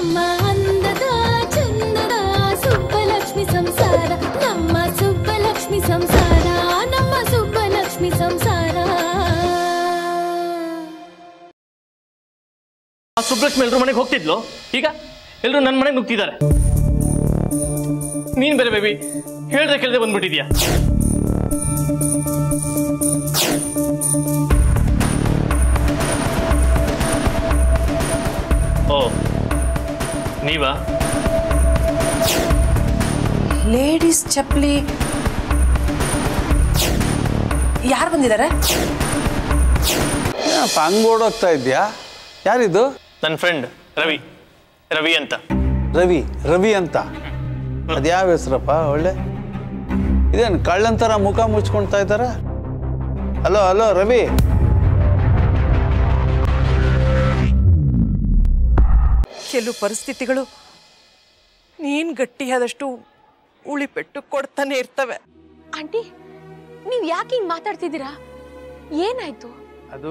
ನಮ್ಮ ಅಂದದ ಚಂದದ ಸುಬ್ಬಲಕ್ಷ್ಮಿ ಸಂಸಾರ ನಮ್ಮ ಸುಬ್ಬಲಕ್ಷ್ಮಿ ಸಂಸಾರ ನಮ್ಮ ಸುಬ್ಬಲಕ್ಷ್ಮಿ ಸಂಸಾರ ಆ ಸುಬ್ಲಕ್ಷ್ಮಿ ಎಲ್ರು ಮನೆಗೆ ಹೋಗ್ತಿದ್ಲು ಈಗ ಎಲ್ರು ನನ್ನ ಮನೆಗೆ ನುಗ್ತಿದ್ದಾರೆ ನೀನ್ ಬೇರೆ ಬೇಬಿ ಹೇಳ್ದೆ ಕೇಳ್ದೆ ಬಂದ್ಬಿಟ್ಟಿದ್ಯಾ ಓ ನೀವಾ ಲೇಡೀಸ್ ಚಪ್ಪಲಿ ಯಾರು ಬಂದಿದ್ದಾರೆ ಏನಪ್ಪ ಹಂಗೆ ಓಡೋಗ್ತಾ ಇದ್ಯಾ ಯಾರಿದು ನನ್ನ ಫ್ರೆಂಡ್ ರವಿ ರವಿ ಅಂತ ರವಿ ರವಿ ಅಂತ ಅದ್ಯಾವ ಹೆಸ್ರಪ್ಪ ಒಳ್ಳೆ ಇದೇನು ಕಳ್ಳಂತರ ಮುಖ ಮುಚ್ಕೊಳ್ತಾ ಇದ್ದಾರ ಹಲೋ ಹಲೋ ರವಿ ಕೆಲವು ಪರಿಸ್ಥಿತಿಗಳು ನೀನ್ ಗಟ್ಟಿಯಾದಷ್ಟು ಉಳಿಪೆಟ್ಟು ಕೊಡ್ತಾನೆ ಇರ್ತವೆ ಆಂಟಿ ನೀವ್ ಯಾಕೆ ಹಿಂಗ್ ಮಾತಾಡ್ತಿದ್ದೀರಾ ಏನಾಯ್ತು ಅದು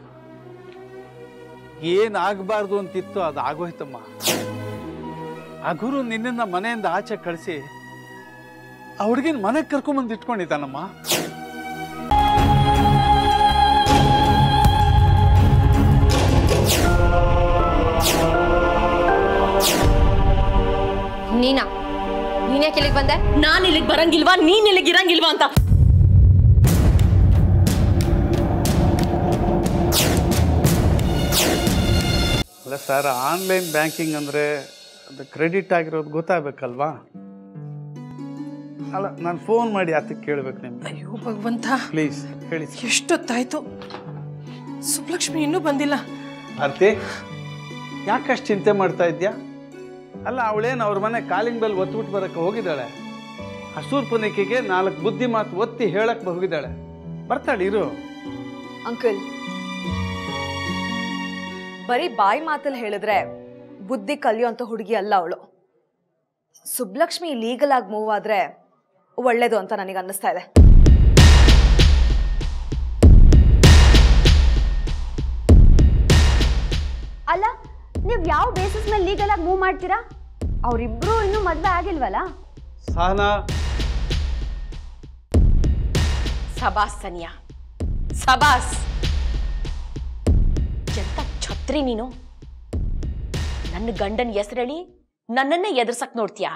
ಏನಾಗಬಾರ್ದು ಅಂತಿತ್ತು ಅದು ಆಗೋಯ್ತಮ್ಮ ಆ ಗುರು ನಿನ್ನನ್ನ ಮನೆಯಿಂದ ಆಚೆ ಕಳಿಸಿ ಆ ಹುಡುಗಿನ ಮನೆಗೆ ಕರ್ಕೊಂಬಂದು ಇಟ್ಕೊಂಡಿದ್ದಾನಮ್ಮ ನೀನಾ ನೀನ್ಯಾಕೆ ಇಲ್ಲಿಗೆ ಬಂದೆ ನಾನ್ ಇಲ್ಲಿಗೆ ಬರಂಗಿಲ್ವಾ ನೀನ್ ಇಲ್ಲಿಗೆ ಇರಂಗಿಲ್ವಾ ಅಂತ ಅಲ್ಲ ಸರ್ ಆನ್ಲೈನ್ ಬ್ಯಾಂಕಿಂಗ್ ಅಂದರೆ ಅದು ಕ್ರೆಡಿಟ್ ಆಗಿರೋದು ಗೊತ್ತಾಗಬೇಕಲ್ವಾ ಅಲ್ಲ ನಾನು ಫೋನ್ ಮಾಡಿ ಆತಕ್ಕೆ ಕೇಳ್ಬೇಕು ನಿಮ್ಗೆ ಅಯ್ಯೋ ಭಗವಂತ ಪ್ಲೀಸ್ ಹೇಳಿ ಸರ್ ಎಷ್ಟೊತ್ತಾಯ್ತು ಸುಬ್ಲಕ್ಷ್ಮಿ ಇನ್ನೂ ಬಂದಿಲ್ಲ ಆರ್ತಿ ಯಾಕಷ್ಟು ಚಿಂತೆ ಮಾಡ್ತಾ ಇದ್ಯಾ ಅಲ್ಲ ಅವಳೇನು ಅವ್ರ ಮನೆ ಕಾಲಿಂಗ್ ಬೆಲ್ ಒತ್ಬಿಟ್ಟು ಬರಕ್ಕೆ ಹೋಗಿದ್ದಾಳೆ ಹಸೂರ್ ಪುನಿಕೆಗೆ ನಾಲ್ಕು ಬುದ್ಧಿ ಮಾತು ಒತ್ತಿ ಹೇಳಕ್ ಹೋಗಿದ್ದಾಳೆ ಬರ್ತಾಳೆ ಇರು ಅಂಕಲ್ ಬರೀ ಬಾಯಿ ಮಾತಲ್ಲಿ ಹೇಳಿದ್ರೆ ಬುದ್ಧಿ ಕಲಿಯೋಂಥ ಹುಡುಗಿ ಅಲ್ಲ ಅವಳು ಸುಬ್ಲಕ್ಷ್ಮಿ ಲೀಗಲ್ ಆಗಿ ಮೂವ್ ಆದ್ರೆ ಒಳ್ಳೇದು ಅಂತ ನನಗೆ ಅನ್ನಿಸ್ತಾ ಇದೆ ಅಲ್ಲ ನೀವು ಯಾವ ಬೇಸಿಸ್ ಮೇಲೆ ಲೀಗಲ್ ಆಗಿ ಮೂವ್ ಮಾಡ್ತೀರಾ ಅವರಿಬ್ರು ಇನ್ನೂ ಮದ್ವೆ ಆಗಿಲ್ವಲ್ಲ ಸಹನಾ ಸಬಾಸ್ ಸನಿಯಾ ಸಬಾಸ್ ಎಂತ ಛತ್ರಿ ನೀನು ನನ್ನ ಗಂಡನ ಹೆಸರೇಳಿ ನನ್ನನ್ನೇ ಎದುರ್ಸಕ್ ನೋಡ್ತೀಯಾ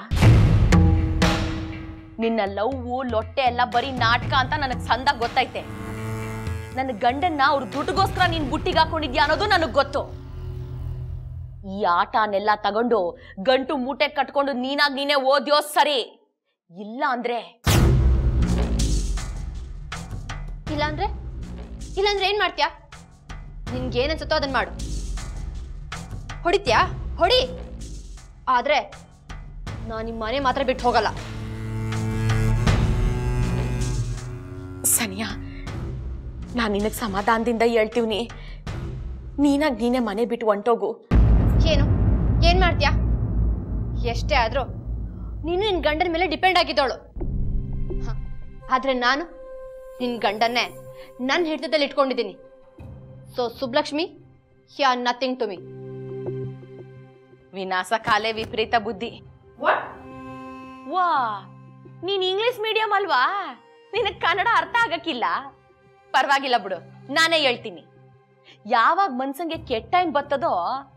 ನಿನ್ನ ಲವ್ವು ಲೊಟ್ಟೆ ಎಲ್ಲ ಬರೀ ನಾಟಕ ಅಂತ ನನಗ್ ಸಂದಾಗ ಗೊತ್ತೈತೆ ನನ್ನ ಗಂಡನ್ನ ಅವ್ರ ದುಡ್ಡುಗೋಸ್ಕರ ನೀನ್ ಬುಟ್ಟಿಗೆ ಹಾಕೊಂಡಿದ್ಯಾ ಅನ್ನೋದು ನನಗ್ ಗೊತ್ತು ಈ ಆಟನೆಲ್ಲ ತಗೊಂಡು ಗಂಟು ಮೂಟೆ ಕಟ್ಕೊಂಡು ನೀನಾಗ್ ನೀನೇ ಓದ್ಯೋ ಸರಿ ಇಲ್ಲ ಅಂದ್ರೆ ಇಲ್ಲಾಂದ್ರೆ ಇಲ್ಲಾಂದ್ರೆ ಏನ್ ಮಾಡ್ತೀಯಾ ನಿನ್ಗೆ ಏನ್ ಅನ್ಸುತ್ತೋ ಅದನ್ನ ಮಾಡು ಹೊಡಿತ್ಯಾ ಹೊಡಿ ಆದ್ರೆ ನಾನು ನಿಮ್ಮ ಮನೆ ಮಾತ್ರ ಬಿಟ್ಟು ಹೋಗಲ್ಲ ಸನಿಯಾ ನಾನು ನಿನಗೆ ಸಮಾಧಾನದಿಂದ ಹೇಳ್ತೀವ್ನಿ ನೀನಾಗ್ ನೀನೇ ಮನೆ ಬಿಟ್ಟು ಹೊಂಟೋಗು ಏನು ಏನ್ ಮಾಡ್ತೀಯಾ ಎಷ್ಟೇ ಆದ್ರೂ ನೀನು ನಿನ್ ಗಂಡನ ಮೇಲೆ ಡಿಪೆಂಡ್ ಆಗಿದ್ದವಳು ಹ, ಆದ್ರೆ ನಾನು ನಿನ್ ಗಂಡನ್ನೇ ನನ್ನ ಹಿಡಿತದಲ್ಲಿ ಇಟ್ಕೊಂಡಿದ್ದೀನಿ so Subbalakshmi yeah nothing to me ವಿನಾಶ ಕಾಲೇ ವಿಪರೀತ ಬುದ್ಧಿ ವಾ ನೀನ್ ಇಂಗ್ಲಿಷ್ ಮೀಡಿಯಂ ಅಲ್ವಾ ನಿನಗ್ ಕನ್ನಡ ಅರ್ಥ ಆಗಕ್ಕಿಲ್ಲ ಪರವಾಗಿಲ್ಲ ಬಿಡು ನಾನೇ ಹೇಳ್ತೀನಿ ಯಾವಾಗ ಮನ್ಸಂಗೆ ಕೆಟ್ಟ ಟೈಮ್ ಬರ್ತದೋ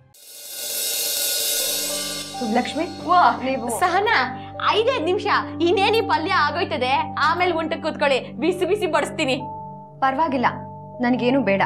ಸುಬ್ಲಕ್ಷ್ಮಿ ವಾ ಸಹನಾ ಐದೈದ್ ನಿಮಿಷ ಇನ್ನೇನಿ ಪಲ್ಯ ಆಗೋಯ್ತದೆ ಆಮೇಲೆ ಊಟಕ್ಕೆ ಕೂತ್ಕೊಳ್ಳಿ ಬಿಸಿ ಬಿಸಿ ಬಡಿಸ್ತೀನಿ ಪರವಾಗಿಲ್ಲ ನನಗೇನು ಬೇಡ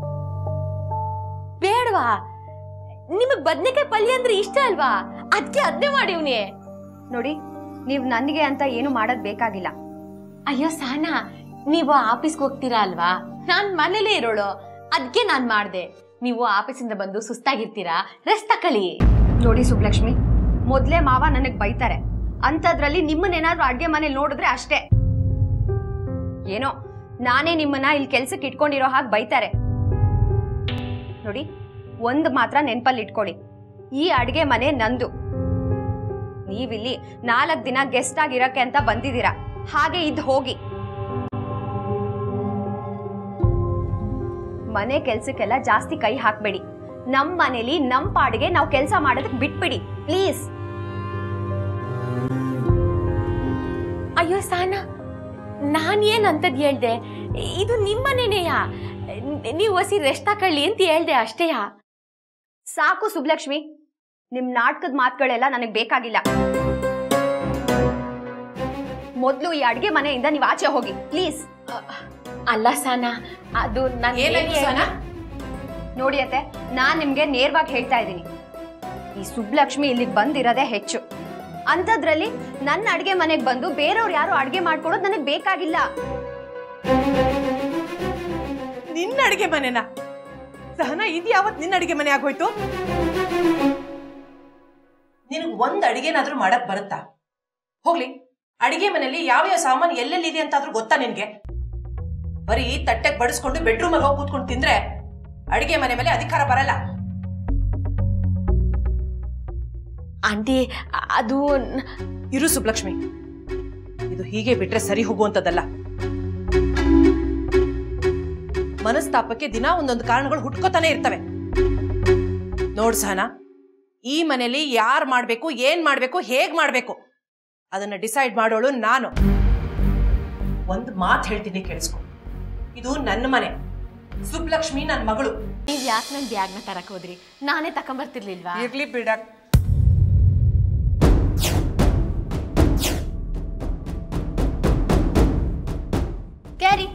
ಬೇಡವಾ ನಿಮಗ್ ಬದ್ನೆಕಾಯಿ ಪಲ್ಯ ಅಂದ್ರೆ ಇಷ್ಟ ಅಲ್ವಾ ಅದಕ್ಕೆ ಅದನ್ನೇ ಮಾಡಿವ್ನಿ ನೋಡಿ ನೀವು ನನಗೆ ಅಂತ ಏನು ಮಾಡೋದ್ ಬೇಕಾಗಿಲ್ಲ ಅಯ್ಯೋ ಸಹನಾ ನೀವು ಆಫೀಸ್ಗೆ ಹೋಗ್ತೀರಾ ಅಲ್ವಾ ನಾನ್ ಮನೇಲೇ ಇರೋಳು ಅದಕ್ಕೆ ನಾನ್ ಮಾಡ್ದೆ ನೀವು ಆಫೀಸಿಂದ ಬಂದು ಸುಸ್ತಾಗಿರ್ತೀರಾ ರೆಸ್ಟ್ ತಕೊಳ್ಳಿ ನೋಡಿ ಸುಬ್ಲಕ್ಷ್ಮಿ ಮೊದ್ಲೇ ಮಾವ ನನಗ್ ಬೈತಾರೆ ಅಂಥದ್ರಲ್ಲಿ ನಿಮ್ಮನ್ನೇನಾದ್ರೂ ಅಡ್ಗೆ ಮನೇಲಿ ನೋಡಿದ್ರೆ ಅಷ್ಟೇ ಏನೋ ನಾನೇ ನಿಮ್ಮನ್ನ ಇಲ್ಲಿ ಕೆಲ್ಸಕ್ಕೆ ಇಟ್ಕೊಂಡಿರೋ ಹಾಗೆ ಬೈತಾರೆ ನೋಡಿ ಒಂದ್ ಮಾತ್ರ ನೆನ್ಪಲ್ಲಿ ಇಟ್ಕೊಳ್ಳಿ ಈ ಅಡ್ಗೆ ಮನೆ ನಂದು ನೀವಿಲ್ಲಿ ನಾಲ್ಕು ದಿನ ಗೆಸ್ಟ್ ಆಗಿರಕ್ಕೆ ಅಂತ ಬಂದಿದ್ದೀರಾ ಹಾಗೆ ಇದ್ ಹೋಗಿ ಮನೆ ಕೆಲ್ಸಕ್ಕೆಲ್ಲ ಜಾಸ್ತಿ ಕೈ ಹಾಕ್ಬೇಡಿ ನಮ್ ಮನೇಲಿ ನಮ್ ಪಾಡಿಗೆ ನಾವು ಕೆಲಸ ಮಾಡೋದಕ್ಕೆ ಬಿಟ್ಬಿಡಿ ಪ್ಲೀಸ್ ಅಯ್ಯೋ ಸಾನ ನಾನ್ ಏನ್ ಅಂತದ್ ಹೇಳ್ದೆ ಇದು ನಿಮ್ಮನೇನೆಯ ನೀವು ಹೊಸಿ ರೆಸ್ಟ್ ತಕೊಳ್ಳಿ ಅಂತ ಹೇಳ್ದೆ ಅಷ್ಟೇಯಾ ಸಾಕು ಸುಬ್ಲಕ್ಷ್ಮಿ ನಿಮ್ ನಾಟಕದ ಮಾತುಗಳೆಲ್ಲ ನನಗೆ ಬೇಕಾಗಿಲ್ಲ ಮೊದ್ಲು ಈ ಅಡ್ಗೆ ಮನೆಯಿಂದ ನೀವು ಆಚೆ ಹೋಗಿ ಪ್ಲೀಸ್ ಅಲ್ಲ ಸಾನ ಅದು ನಾನು ಏನಾಯ್ತು ಸನ ನೋಡಿ ಅತ್ತೆ ನಾನ್ ನಿಮ್ಗೆ ನೇರವಾಗಿ ಹೇಳ್ತಾ ಇದ್ದೀನಿ ಈ ಸುಬ್ಲಕ್ಷ್ಮಿ ಇಲ್ಲಿಗೆ ಬಂದಿರೋದೇ ಹೆಚ್ಚು ಅಂಥದ್ರಲ್ಲಿ ನನ್ನ ಅಡ್ಗೆ ಮನೆಗೆ ಬಂದು ಬೇರೆಯವ್ರು ಯಾರು ಅಡ್ಗೆ ಮಾಡ್ಕೊಡೋದು ನನಗೆ ಬೇಕಾಗಿಲ್ಲ ನಿನ್ನ ಅಡಿಗೆ ಮನೆನಾ ಸಹನ ಇದು ಯಾವತ್ ನಿನ್ನ ಅಡಿಗೆ ಮನೆ ಆಗೋಯ್ತು ನಿನಗ್ ಒಂದ್ ಅಡಿಗೆನಾದ್ರೂ ಮಾಡಕ್ ಬರುತ್ತಾ ಹೋಗ್ಲಿ ಅಡಿಗೆ ಮನೆಯಲ್ಲಿ ಯಾವ ಯಾವ ಸಾಮಾನು ಎಲ್ಲೆಲ್ಲಿದೆ ಅಂತಾದ್ರೂ ಗೊತ್ತಾ ನಿನ್ಗೆ ಬರೀ ತಟ್ಟೆಗೆ ಬಡಿಸ್ಕೊಂಡು ಬೆಡ್ರೂಮ್ ಅಲ್ಲಿ ಹೋಗಿ ಕೂತ್ಕೊಂಡು ತಿಂದ್ರೆ ಅಡಿಗೆ ಮನೆ ಮೇಲೆ ಅಧಿಕಾರ ಬರಲ್ಲ ಆಂಟಿ ಅದು ನ- ಇರು ಸುಬ್ಲಕ್ಷ್ಮಿ ಇದು ಹೀಗೆ ಬಿಟ್ರೆ ಸರಿ ಹೋಗುವಂತದ್ದಲ್ಲ ಮನಸ್ತಾಪಕ್ಕೆ ದಿನ ಒಂದೊಂದು ಕಾರಣಗಳು ಹುಟ್ಕೋತಾನೆ ಇರ್ತವೆ ನೋಡ್ ಸಹನ ಈ ಮನೇಲಿ ಯಾರ್ ಮಾಡ್ಬೇಕು ಏನ್ ಮಾಡ್ಬೇಕು ಹೇಗ್ ಮಾಡ್ಬೇಕು ಅದನ್ನ ಡಿಸೈಡ್ ಮಾಡೋಳು ನಾನು ಒಂದ್ ಮಾತ್ ಹೇಳ್ತೀನಿ ಕೇಳಿಸ್ಕೊ ಇದು ನನ್ನ ಮನೆ ಸುಬ್ಲಕ್ಷ್ಮಿ ನನ್ನ ಮಗಳು ನೀವ್ ಯಾಕೆ ನನ್ ಬ್ಯಾಗ್ನ ತರಕ್ ಹೋದ್ರಿ ನಾನೇ ತಕೊಂಬರ್ತಿರ್ಲಿಲ್ವಾ ಇರ್ಲಿ ಬಿಡ ಕ್ಯಾರಿ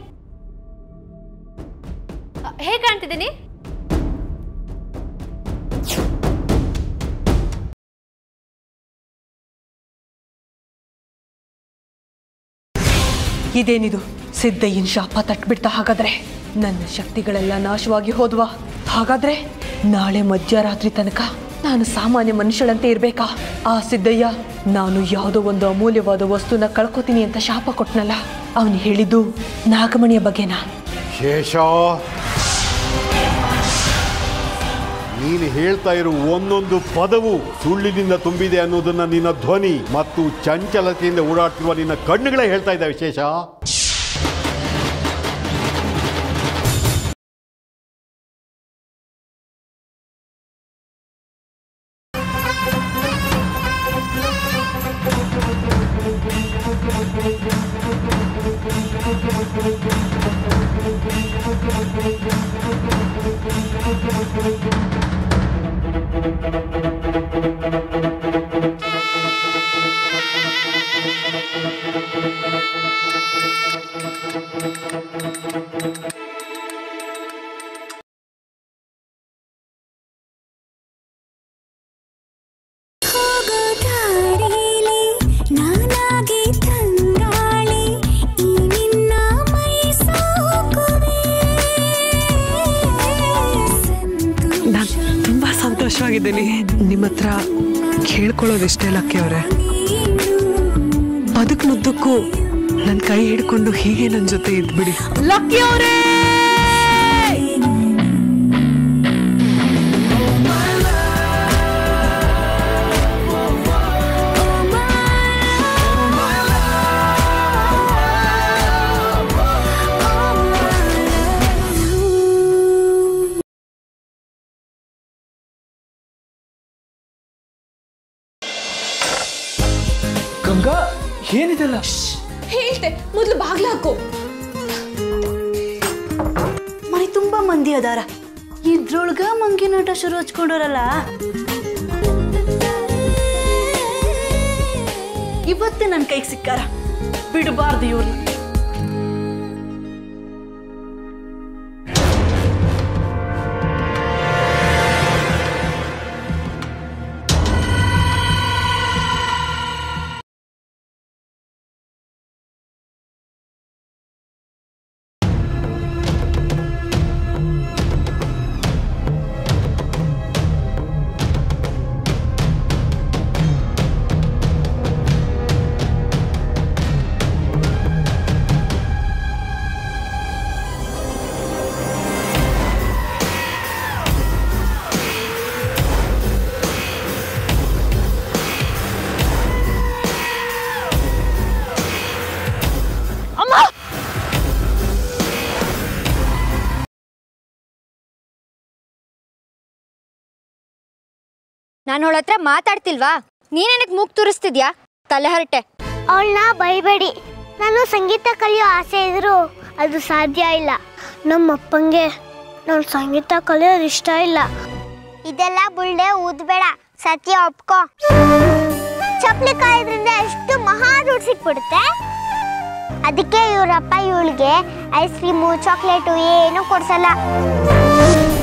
ಹೇಗೆ ಕಾಣ್ತಿದ್ದೀನಿ ಇದೇನಿದು ಸಿದ್ದಯ್ಯನ ಶಾಪ ತಟ್ಬಿಡ್ತಾ ಹಾಗಾದ್ರೆ ನನ್ನ ಶಕ್ತಿಗಳೆಲ್ಲ ನಾಶವಾಗಿ ಹೋದ್ವಾ ಹಾಗಾದ್ರೆ ನಾಳೆ ಮಧ್ಯರಾತ್ರಿ ತನಕ ನಾನು ಸಾಮಾನ್ಯ ಮನುಷ್ಯಳಂತೆ ಇರ್ಬೇಕಾ ಆ ಸಿದ್ದಯ್ಯ ನಾನು ಯಾವುದೋ ಒಂದು ಅಮೂಲ್ಯವಾದ ವಸ್ತುನ ಕಳ್ಕೊತೀನಿ ಅಂತ ಶಾಪ ಕೊಟ್ನಲ್ಲ ಅವನು ಹೇಳಿದ್ದು ನಾಗಮಣಿಯ ಬಗ್ಗೆನಾ ಶೇಷ ನೀನು ಹೇಳ್ತಾ ಇರೋ ಒಂದೊಂದು ಪದವು ಸುಳ್ಳಿನಿಂದ ತುಂಬಿದೆ ಅನ್ನೋದನ್ನ ನಿನ್ನ ಧ್ವನಿ ಮತ್ತು ಚಂಚಲತೆಯಿಂದ ಓಡಾಡ್ತಿರುವ ನಿನ್ನ ಕಣ್ಣುಗಳೇ ಹೇಳ್ತಾ ಇದ್ದಾವೆ ಶೇಷ ಹೋಗೋ ದಾರಿಲಿ ನಾನಾಗಿ ತಂಗಾಳಿ ಈ ನಿನ್ನ ಮೈ ಸೋಕುವೆ ನಾನು ತುಂಬಾ ಸಂತೋಷವಾಗಿದ್ದೀನಿ ನಿಮ್ಮ ಹತ್ರ ಕೇಳ್ಕೊಳ್ಳೋದಿಷ್ಟೇ ಲಕ್ಕಿ ಅವರೇ ಬದುಕುನುದ್ದಕ್ಕೂ ನನ್ನ ಕೈ ಹಿಡ್ಕೊಂಡು ಹೀಗೆ ನನ್ನ ಜೊತೆ ಇದ್ಬಿಡಿ ಲಕ್ಕಿ ಅವರೇ ಗಂಗಾ ಏನಿದೆಲ್ಲ ಹೇಳ್ತೆ ಮೊದ್ಲು ಬಾಗ್ಲ ಹಾಕು ಮನೆ ತುಂಬಾ ಮಂದಿ ಅದಾರ ಇದ್ರೊಳಗ ಮಂಗಿನಾಟ ಶುರು ಹಚ್ಕೊಂಡವ್ರಲ್ಲ ಇವತ್ತೇ ನನ್ನ ಕೈಗೆ ಸಿಕ್ಕಾರ ಬಿಡಬಾರ್ದು ಇವ್ರನ್ನ ನಾನು ಅವಳ ಹತ್ರ ಮಾತಾಡ್ತಿಲ್ವಾ ನೀನೆನಕ್ ಮೂಗ್ ತೋರಿಸ್ತಿದ್ಯಾ ತಲೆ ಹರಟೆ ಅವಳನ್ನ ಬೈಬೇಡಿ ನಾನು ಸಂಗೀತ ಕಲಿಯೋ ಆಸೆ ಇದ್ರು ಅದು ಸಾಧ್ಯ ಇಲ್ಲ ನಮ್ಮ ಅಪ್ಪಂಗೆ ನಾನು ಸಂಗೀತ ಕಲಿಯೋದು ಇಷ್ಟ ಇಲ್ಲ ಇದೆಲ್ಲ ಬುಳ್ಳೆ ಊದ್ಬೇಡ ಸತ್ಯ ಒಪ್ಕೋ ಚಪ್ಲಿ ಕಾಯೋದ್ರಿಂದ ಎಷ್ಟು ಮಹಾ ದುಡ್ಡು ಸಿಕ್ಬಿಡುತ್ತೆ ಅದಕ್ಕೆ ಇವರಪ್ಪ ಇವಳಿಗೆ ಐಸ್ ಕ್ರೀಮು ಚಾಕ್ಲೇಟು ಏನು ಕೊಡ್ಸಲ್ಲ